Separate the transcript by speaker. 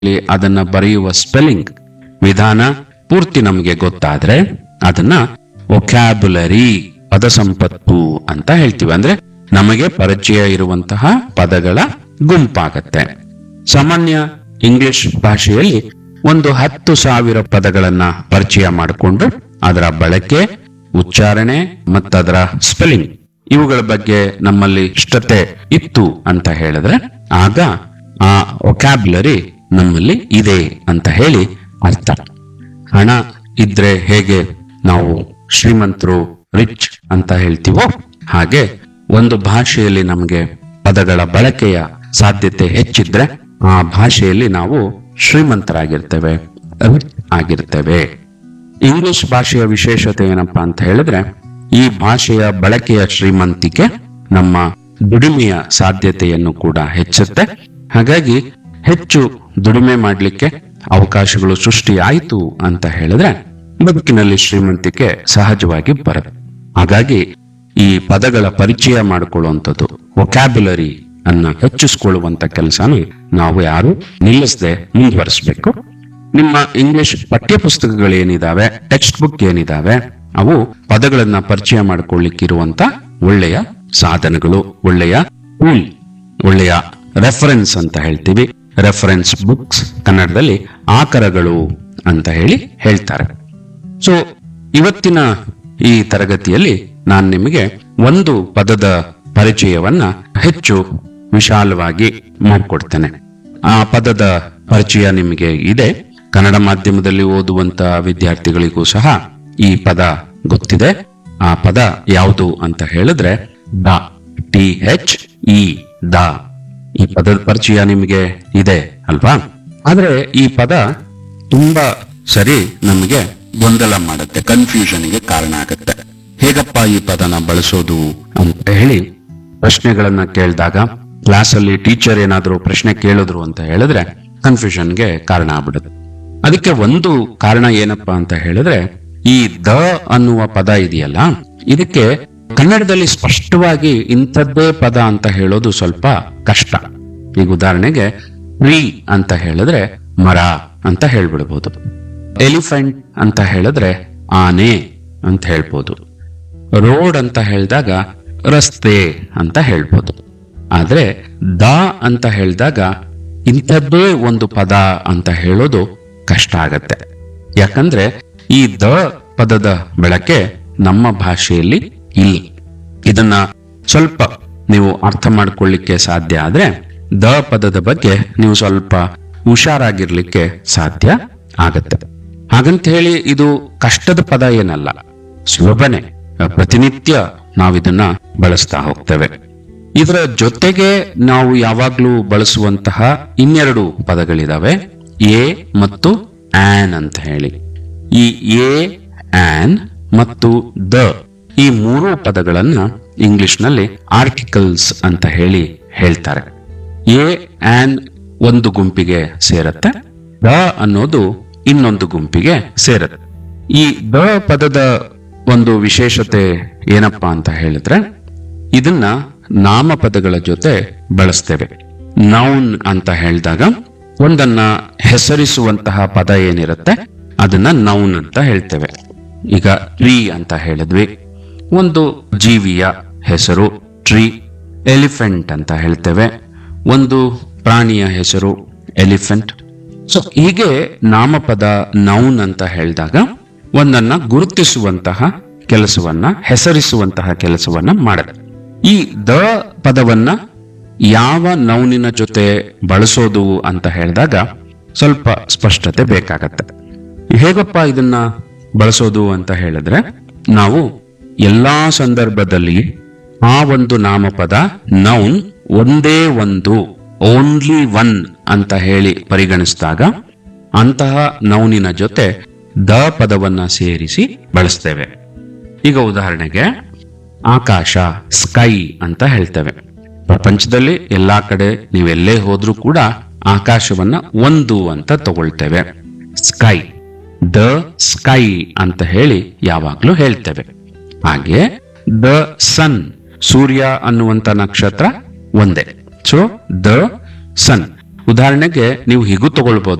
Speaker 1: ಭಾಷೆಯಲ್ಲಿ ಅದನ್ನ ಬರೆಯುವ ಸ್ಪೆಲ್ಲಿಂಗ್ ವಿಧಾನ ಪೂರ್ತಿ ನಮಗೆ ಗೊತ್ತಾದ್ರೆ ಅದನ್ನ ಒಕ್ಯಾಬುಲರಿ ಪದ ಸಂಪತ್ತು ಅಂತ ಹೇಳ್ತೀವಿ ಅಂದ್ರೆ ನಮಗೆ ಪರಿಚಯ ಇರುವಂತಹ ಪದಗಳ ಗುಂಪಾಗತ್ತೆ ಸಾಮಾನ್ಯ ಇಂಗ್ಲಿಷ್ ಭಾಷೆಯಲ್ಲಿ ಒಂದು ಹತ್ತು ಸಾವಿರ ಪದಗಳನ್ನ ಪರಿಚಯ ಮಾಡಿಕೊಂಡು ಅದರ ಬಳಕೆ ಉಚ್ಚಾರಣೆ ಮತ್ತದರ ಸ್ಪೆಲ್ಲಿಂಗ್ ಇವುಗಳ ಬಗ್ಗೆ ನಮ್ಮಲ್ಲಿ ಇಷ್ಟತೆ ಇತ್ತು ಅಂತ ಹೇಳಿದ್ರೆ ಆಗ ಆ ಒಕ್ಯಾಬ್ಯುಲರಿ ನಮ್ಮಲ್ಲಿ ಇದೆ ಅಂತ ಹೇಳಿ ಅರ್ಥ ಹಣ ಇದ್ರೆ ಹೇಗೆ ನಾವು ಶ್ರೀಮಂತರು ರಿಚ್ ಅಂತ ಹೇಳ್ತೀವೋ ಹಾಗೆ ಒಂದು ಭಾಷೆಯಲ್ಲಿ ನಮಗೆ ಪದಗಳ ಬಳಕೆಯ ಸಾಧ್ಯತೆ ಹೆಚ್ಚಿದ್ರೆ ಆ ಭಾಷೆಯಲ್ಲಿ ನಾವು ಶ್ರೀಮಂತರಾಗಿರ್ತೇವೆ rich ಆಗಿರ್ತೇವೆ ಇಂಗ್ಲಿಷ್ ಭಾಷೆಯ ವಿಶೇಷತೆ ಏನಪ್ಪಾ ಅಂತ ಹೇಳಿದ್ರೆ ಈ ಭಾಷೆಯ ಬಳಕೆಯ ಶ್ರೀಮಂತಿಕೆ ನಮ್ಮ ದುಡಿಮೆಯ ಸಾಧ್ಯತೆಯನ್ನು ಕೂಡ ಹೆಚ್ಚುತ್ತೆ ಹಾಗಾಗಿ ಹೆಚ್ಚು ದುಡಿಮೆ ಮಾಡಲಿಕ್ಕೆ ಅವಕಾಶಗಳು ಸೃಷ್ಟಿಯಾಯಿತು ಅಂತ ಹೇಳಿದ್ರೆ ಬದುಕಿನಲ್ಲಿ ಶ್ರೀಮಂತಿಕೆ ಸಹಜವಾಗಿ ಬರುತ್ತೆ ಹಾಗಾಗಿ ಈ ಪದಗಳ ಪರಿಚಯ ಮಾಡಿಕೊಳ್ಳುವಂಥದ್ದು ಒಕ್ಯಾಬ್ಯುಲರಿ ಅನ್ನ ಹೆಚ್ಚಿಸಿಕೊಳ್ಳುವಂತ ಕೆಲಸನ ನಾವು ಯಾರು ನಿಲ್ಲಿಸದೆ ಮುಂದುವರಿಸಬೇಕು ನಿಮ್ಮ ಇಂಗ್ಲಿಷ್ ಪಠ್ಯ ಪುಸ್ತಕಗಳೇನಿದಾವೆ ಟೆಕ್ಸ್ಟ್ ಬುಕ್ ಏನಿದಾವೆ ಅವು ಪದಗಳನ್ನ ಪರಿಚಯ ಮಾಡಿಕೊಳ್ಳಿಕ್ಕಿರುವಂತ ಒಳ್ಳೆಯ ಸಾಧನಗಳು ಒಳ್ಳೆಯ ಟೂಲ್ ಒಳ್ಳೆಯ ರೆಫರೆನ್ಸ್ ಅಂತ ಹೇಳ್ತೀವಿ ರೆಫರೆನ್ಸ್ ಬುಕ್ಸ್ ಕನ್ನಡದಲ್ಲಿ ಆಕರಗಳು ಅಂತ ಹೇಳಿ ಹೇಳ್ತಾರೆ ಸೊ ಇವತ್ತಿನ ಈ ತರಗತಿಯಲ್ಲಿ ನಾನು ನಿಮಗೆ ಒಂದು ಪದದ ಪರಿಚಯವನ್ನ ಹೆಚ್ಚು ವಿಶಾಲವಾಗಿ ಮಾಡಿಕೊಡ್ತೇನೆ ಆ ಪದದ ಪರಿಚಯ ನಿಮಗೆ ಇದೆ ಕನ್ನಡ ಮಾಧ್ಯಮದಲ್ಲಿ ಓದುವಂತ ವಿದ್ಯಾರ್ಥಿಗಳಿಗೂ ಸಹ ಈ ಪದ ಗೊತ್ತಿದೆ ಆ ಪದ ಯಾವುದು ಅಂತ ಹೇಳಿದ್ರೆ the T H E the ಈ ಪದದ ಪರಿಚಯ ನಿಮಗೆ ಇದೆ ಅಲ್ವಾ ಆದ್ರೆ ಈ ಪದ ತುಂಬಾ ಸರಿ ನಮಗೆ ಗೊಂದಲ ಮಾಡುತ್ತೆ ಕನ್ಫ್ಯೂಷನ್ಗೆ ಕಾರಣ ಆಗುತ್ತೆ ಹೇಗಪ್ಪ ಈ ಪದನ ಬಳಸೋದು ಅಂತ ಹೇಳಿ ಪ್ರಶ್ನೆಗಳನ್ನ ಕೇಳಿದಾಗ ಕ್ಲಾಸಲ್ಲಿ ಟೀಚರ್ ಏನಾದರೂ ಪ್ರಶ್ನೆ ಕೇಳಿದ್ರು ಅಂತ ಹೇಳಿದ್ರೆ ಕನ್ಫ್ಯೂಷನ್ಗೆ ಕಾರಣ ಆಗ್ಬಿಡುತ್ತೆ ಅದಕ್ಕೆ ಒಂದು ಕಾರಣ ಏನಪ್ಪಾ ಅಂತ ಹೇಳಿದ್ರೆ ಈ ದ ಅನ್ನುವ ಪದ ಇದೆಯಲ್ಲ ಇದಕ್ಕೆ ಕನ್ನಡದಲ್ಲಿ ಸ್ಪಷ್ಟವಾಗಿ ಇಂಥದ್ದೇ ಪದ ಅಂತ ಹೇಳೋದು ಸ್ವಲ್ಪ ಕಷ್ಟ ಈಗ ಉದಾಹರಣೆಗೆ ಟ್ರೀ ಅಂತ ಹೇಳಿದ್ರೆ ಮರ ಅಂತ ಹೇಳ್ಬಿಡ್ಬೋದು ಎಲಿಫೆಂಟ್ ಅಂತ ಹೇಳಿದ್ರೆ ಆನೆ ಅಂತ ಹೇಳ್ಬೋದು ರೋಡ್ ಅಂತ ಹೇಳಿದಾಗ ರಸ್ತೆ ಅಂತ ಹೇಳ್ಬೋದು ಆದ್ರೆ ದ ಅಂತ ಹೇಳಿದಾಗ ಇಂಥದ್ದೇ ಒಂದು ಪದ ಅಂತ ಹೇಳೋದು ಕಷ್ಟ ಆಗತ್ತೆ ಯಾಕಂದ್ರೆ ಈ ದ ಪದದ ಬಳಕೆ ನಮ್ಮ ಭಾಷೆಯಲ್ಲಿ ಇಲ್ಲ ಇದನ್ನ ಸ್ವಲ್ಪ ನೀವು ಅರ್ಥ ಮಾಡ್ಕೊಳ್ಳಿಕ್ಕೆ ಸಾಧ್ಯ ಆದ್ರೆ ದ ಪದದ ಬಗ್ಗೆ ನೀವು ಸ್ವಲ್ಪ ಹುಷಾರಾಗಿರ್ಲಿಕ್ಕೆ ಸಾಧ್ಯ ಆಗತ್ತೆ ಹಾಗಂತ ಹೇಳಿ ಇದು ಕಷ್ಟದ ಪದ ಏನಲ್ಲ ಸುಲಭನೆ ಪ್ರತಿನಿತ್ಯ ನಾವಿದನ್ನ ಬಳಸ್ತಾ ಹೋಗ್ತೇವೆ ಇದರ ಜೊತೆಗೆ ನಾವು ಯಾವಾಗ್ಲೂ ಬಳಸುವಂತಹ ಇನ್ನೆರಡು ಪದಗಳಿದಾವೆ ಎ ಮತ್ತು ಆನ್ ಅಂತ ಹೇಳಿ ಈ ಎ ಆನ್ ಮತ್ತು ದ ಈ ಮೂರು ಪದಗಳನ್ನ ಇಂಗ್ಲಿಷ್ನಲ್ಲಿ ಆರ್ಟಿಕಲ್ಸ್ ಅಂತ ಹೇಳಿ ಹೇಳ್ತಾರೆ ಎ ಆನ್ ಒಂದು ಗುಂಪಿಗೆ ಸೇರತ್ತೆ ದ ಅನ್ನೋದು ಇನ್ನೊಂದು ಗುಂಪಿಗೆ ಸೇರತ್ತೆ ಈ ದ ಪದದ ಒಂದು ವಿಶೇಷತೆ ಏನಪ್ಪಾ ಅಂತ ಹೇಳಿದ್ರೆ ಇದನ್ನ ನಾಮಪದಗಳ ಜೊತೆ ಬಳಸ್ತೇವೆ ನೌನ್ ಅಂತ ಹೇಳಿದಾಗ ಒಂದನ್ನ ಹೆಸರಿಸುವಂತಹ ಪದ ಏನಿರುತ್ತೆ ಅದನ್ನ ನೌನ್ ಅಂತ ಹೇಳ್ತೇವೆ ಈಗ ಟ್ರೀ ಅಂತ ಹೇಳಿದ್ವಿ ಒಂದು ಜೀವಿಯ ಹೆಸರು ಟ್ರೀ ಎಲಿಫೆಂಟ್ ಅಂತ ಹೇಳ್ತೇವೆ ಒಂದು ಪ್ರಾಣಿಯ ಹೆಸರು ಎಲಿಫೆಂಟ್ ಸೊ ಹೀಗೆ ನಾಮಪದ ನೌನ್ ಅಂತ ಹೇಳಿದಾಗ ಒಂದನ್ನ ಗುರುತಿಸುವಂತಹ ಕೆಲಸವನ್ನ ಹೆಸರಿಸುವಂತಹ ಕೆಲಸವನ್ನ ಮಾಡುತ್ತೆ ಈ ದ ಪದವನ್ನ ಯಾವ ನೌನಿನ ಜೊತೆ ಬಳಸೋದು ಅಂತ ಹೇಳಿದಾಗ ಸ್ವಲ್ಪ ಸ್ಪಷ್ಟತೆ ಬೇಕಾಗತ್ತೆ ಹೇಗಪ್ಪ ಇದನ್ನ ಬಳಸೋದು ಅಂತ ಹೇಳಿದ್ರೆ ನಾವು ಎಲ್ಲಾ ಸಂದರ್ಭದಲ್ಲಿ ಆ ಒಂದು ನಾಮಪದ ನೌನ್ ಒಂದೇ ಒಂದು ಓನ್ಲಿ ಒನ್ ಅಂತ ಹೇಳಿ ಪರಿಗಣಿಸಿದಾಗ ಅಂತಹ ನೌನಿನ ಜೊತೆ ದ ಪದವನ್ನ ಸೇರಿಸಿ ಬಳಸ್ತೇವೆ ಈಗ ಉದಾಹರಣೆಗೆ ಆಕಾಶ ಸ್ಕೈ ಅಂತ ಹೇಳ್ತೇವೆ ಪ್ರಪಂಚದಲ್ಲಿ ಎಲ್ಲಾ ಕಡೆ ನೀವೆಲ್ಲೇ ಹೋದ್ರೂ ಕೂಡ ಆಕಾಶವನ್ನ ಒಂದು ಅಂತ ತಗೊಳ್ತೇವೆ ಸ್ಕೈ ದ ಸ್ಕೈ ಅಂತ ಹೇಳಿ ಯಾವಾಗ್ಲೂ ಹೇಳ್ತೇವೆ ಹಾಗೆ ದ ಸನ್ ಸೂರ್ಯ ಅನ್ನುವಂತ ನಕ್ಷತ್ರ ಒಂದೇ ಸೊ ದ ಸನ್ ಉದಾಹರಣೆಗೆ ನೀವು ಹೀಗೂ ತಗೊಳ್ಬಹುದು